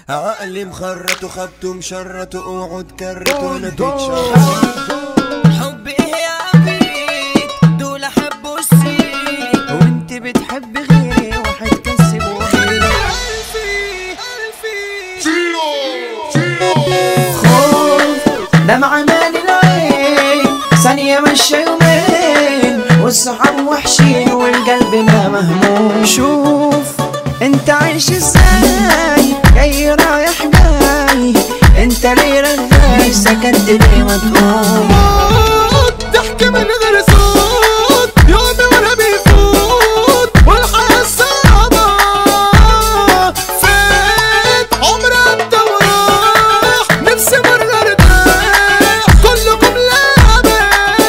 عقلي مخرط وخبط ومشرط وقعد كرت وانا تتشرط حب ايه يا عبيد دول حبوا السيد وانت بتحب غيري وهتكسب غيري خوف دمع مال العين ثانية مشى يومين والصحاب وحشين والقلب ما مهموم شوف انت عايش ازاي جاي رايح جاي انت ليه رغاي سكنت ليه ما تقوم ضحك من غير صوت يومي وانا بيفوت والحياة صعبة فات عمرها انت وراح نفسي مرة ارتاح كلكم لعبة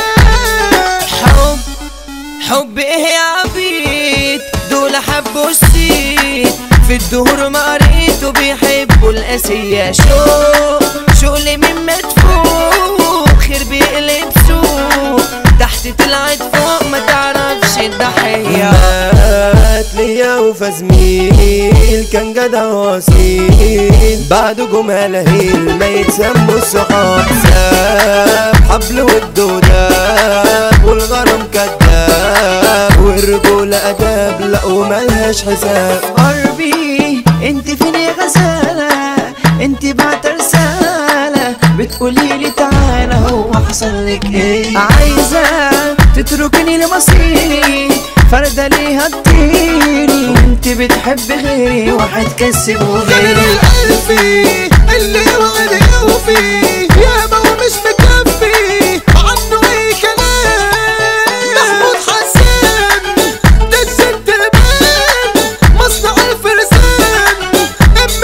حب حب ايه يا عبيد دول حبوا السيد في الدهور ما قريته بيحبوا القاسية شو شغل من مدفوق خير بيقلب سوق تحت طلعت فوق ما تعرفش الضحية مات ليا وفزميل كان جدع واصيل بعده جمال هيل ما يتسموا الصحاب ساب حبل والدوداب والغرام كداب والرجولة أداب لا وملهاش حساب قربي انت فين يا غزالة انت بعت رسالة بتقولي لي تعالى هو حصل لك ايه عايزة تتركني لمصيري فردة ليها تطيري وانت بتحب غيري وهتكسب غير غيري الألفي اللي وعد يوفي ياما ومش مكفي عنه اي كلام محمود حسن ده الجنتلمان مصنع الفرسان ام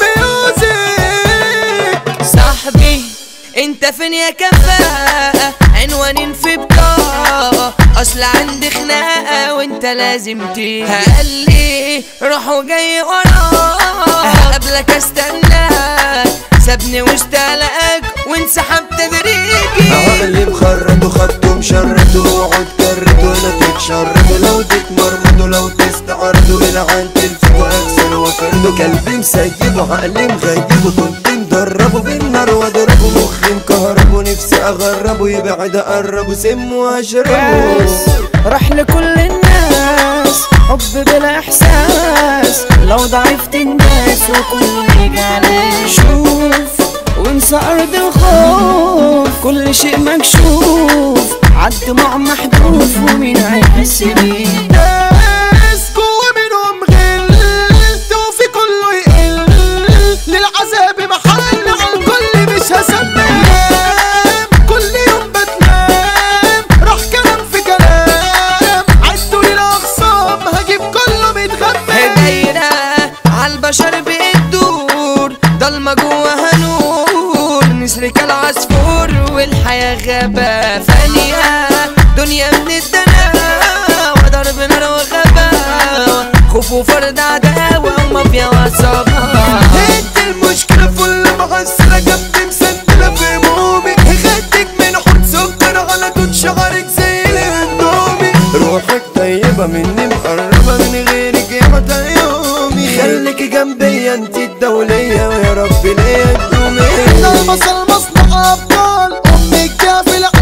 الميوزك صاحبي انت فين يا كفاءة عنوانين في بطاقة اصل عندي خناقة وانت لازم تيجي قال لي روح وجاي وراك هقابلك استناك سابني واشتلقك وانسحب تدريجي عقلي مخرط وخبط ومشرط وقعد كرت وانا تتشرط لو تتمرمط ولو تستعرض العن تلفت واكسر وفرد كلبي مسيبه عقلي مغيبه كنت مدربه بالنار واضربه مخي مكهربه نفسي اغربه يبعد اقربه سم واشربه راح لكل الناس حب بلا احساس لو ضعفت الناس وكل يجي عليك شوف وانسى ارض الخوف كل شيء مكشوف عالدموع محذوف ومين هيحس بيه ناس جوا منهم غل توفي كله يقل للعذاب محل على الكل مش هسمي كل يوم بتنام راح كلام في كلام عدوا لي الاخصام هجيب كله متغمى دايرة عالبشر بتدور ضلمة جواها نور نسر كالعصفور والحياة غابة فانية دنيا من الدنا وضرب نار وغابة خوف وفرد عداوة ومافيا وعصابة انت المشكلة فل مغسلة جنبي مسندلة في همومي خدك من حوت سكر على توت شعرك زي الاندومي روحك طيبة مني مقربة من غيرك يا متى يومي خليك جنبي انت الدولية ويا رب ليا تدومي ده المصل مصنع ابطال امك كافل